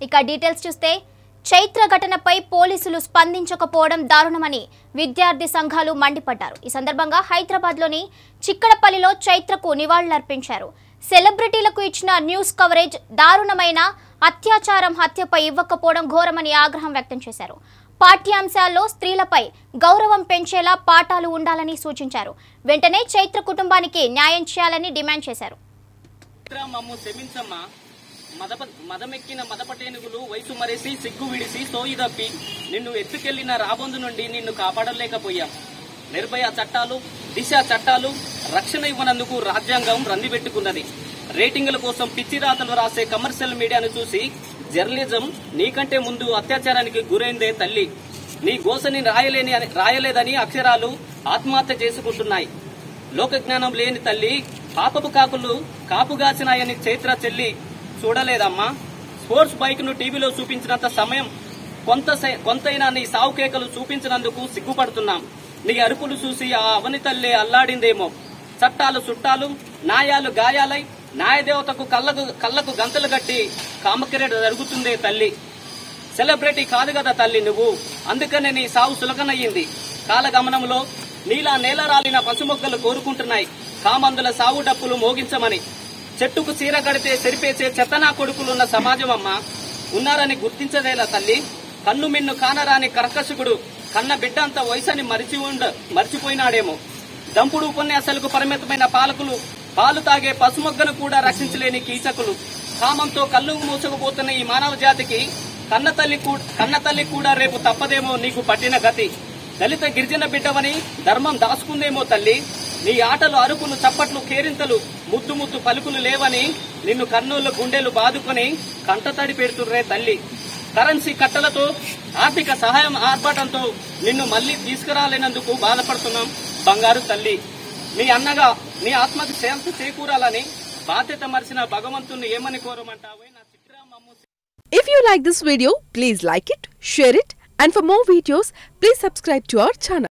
ఇక డీటెయిల్స్ చూస్తే చైత్ర ఘటనపై పోలీసులు స్పందించకపోవడం దారుణమని విద్యార్థి సంఘాలు మండిపడ్డారు ఈ సందర్భంగా హైదరాబాద్లోని చిక్కడపల్లిలో చైత్రకు నివాళులర్పించారు సెలబ్రిటీలకు ఇచ్చిన న్యూస్ కవరేజ్ దారుణమైన అత్యాచారం హత్యపై ఇవ్వకపోవడం ఘోరమని ఆగ్రహం వ్యక్తం చేశారు పాఠ్యాంశాల్లో స్త్రీలపై గౌరవం పెంచేలా పాఠాలు ఉండాలని సూచించారు వెంటనే చైత్ర కుటుంబానికి న్యాయం చేయాలని డిమాండ్ చేశారు చిత్ర మమ్ము క్షమించమ్మా మదప మదమెక్కిన మదపటేనుగులు వయసు మరేసి సిగ్గు విడిసి సోయి తప్పి నిన్ను ఎత్తుకెళ్లిన రాబొందు నుండి నిన్ను కాపాడలేకపోయాం నిర్భయ చట్టాలు దిశ చట్టాలు రక్షణ ఇవ్వనందుకు రాజ్యాంగం రందిపెట్టుకున్నది రేటింగుల కోసం పిచ్చి రాతలు రాసే కమర్షియల్ మీడియాను చూసి జర్నలిజం నీకంటే ముందు అత్యాచారానికి గురైందే తల్లి నీ గోసని రాయలేని అని- రాయలేదని అక్షరాలు ఆత్మహత్య చేసుకుంటున్నాయి లోక జ్ఞానం లేని తల్లి పాపపు కాకులు కాపుగాసినాయని చైత్ర చెల్లి చూడలేదమ్మా స్పోర్ట్స్ బైక్ ను టీవీలో చూపించినంత సమయం కొంత సై- కొంతైనా నీ సావు కేకలు చూపించినందుకు సిగ్గుపడుతున్నాం నీ అరుపులు చూసి ఆ అవని తల్లే అల్లాడిందేమో చట్టాలు చుట్టాలు న్యాయాలు గాయాలై న్యాయదేవతకు కళ్ళకు కళ్ళకు గంతలు కట్టి కామకిరీట జరుగుతుందే తల్లి సెలబ్రిటీ కాదు కదా తల్లి నువ్వు అందుకనే నీ సావు సులకనయ్యింది కాలగమనంలో నీలా నేల రాలిన పసుమొక్కలు కోరుకుంటున్నాయి కామందుల సావు డప్పులు మోగించమని చెట్టుకు చీర కడితే చెరిపేసే చెత్తనా కొడుకులున్న సమాజం అమ్మ ఉన్నారని గుర్తించదేలా తల్లి కన్ను మిన్ను కానరాని కర్కశకుడు కన్న బిడ్డ అంత వయసని మరిచి ఉండ మర్చిపోయినాడేమో దంపుడు ఉపన్యాసాలకు పరిమితమైన పాలకులు పాలు తాగే పసుమొగ్గను కూడా రక్షించలేని కీచకులు కామంతో కళ్ళు మూసుకుపోతున్న ఈ మానవ జాతికి కన్న తల్లి కూ- కన్న తల్లి కూడా రేపు తప్పదేమో నీకు పట్టిన గతి దళిత గిరిజన బిడ్డవని ధర్మం దాచుకుందేమో తల్లి నీ ఆటలు అరుపులు చప్పట్లు కేరింతలు ముద్దు ముద్దు పలుకులు లేవని నిన్ను కన్నుల గుండెలు బాదుకొని కంటతడి పెడుతుర్రే తల్లి కరెన్సీ కట్టలతో ఆర్థిక సహాయం ఆర్భాటంతో నిన్ను మళ్లీ తీసుకురాలేనందుకు బాధపడుతున్నాం బంగారు తల్లి మీ అన్నగా నీ ఆత్మకి శాంతి చేకూరాలని బాధ్యత మరిచిన భగవంతుని ఏమని కోరమంటావు నా చిత్ర మమ్ము If you like this video, please like it, share it, and for more videos, please subscribe to our channel.